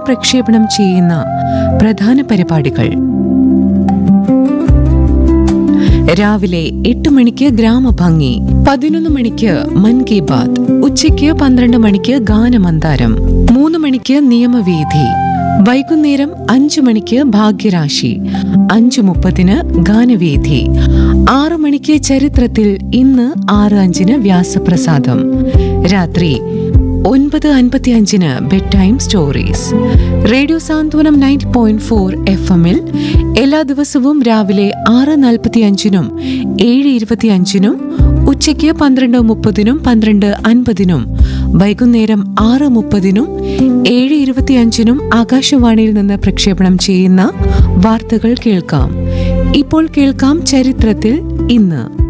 പ്രക്ഷേപണം ചെയ്യുന്ന പ്രധാന പരിപാടികൾ രാവിലെ എട്ട് മണിക്ക് ഗ്രാമഭംഗി പതിനൊന്ന് മണിക്ക് മൻ കി ബാത് ഉച്ചയ്ക്ക് പന്ത്രണ്ട് മണിക്ക് ഗാനമന്താരം മൂന്ന് മണിക്ക് നിയമവേദി വൈകുന്നേരം അഞ്ചു മണിക്ക് ഭാഗ്യരാശി അഞ്ചു മുപ്പതിന് ഗാനവേദി ആറു മണിക്ക് ചരിത്രത്തിൽ ഇന്ന് ആറ് അഞ്ചിന് വ്യാസപ്രസാദം രാത്രി ഒൻപത് അൻപത്തി അഞ്ചിന് bed time stories radio Santhwanam ninety point four F എമ്മിൽ എല്ലാ ദിവസവും രാവിലെ ആറ് നാൽപ്പത്തി അഞ്ചിനും ഏഴ് ഇരുപത്തി അഞ്ചിനും ഉച്ചയ്ക്ക് പന്ത്രണ്ട് മുപ്പതിനും പന്ത്രണ്ട് അൻപതിനും വൈകുന്നേരം ആറ് മുപ്പതിനും ഏഴ് ഇരുപത്തി അഞ്ചിനും ആകാശവാണിയിൽ നിന്ന് പ്രക്ഷേപണം ചെയ്യുന്ന വാർത്തകൾ കേൾക്കാം ഇപ്പോൾ കേൾക്കാം ചരിത്രത്തിൽ ഇന്ന്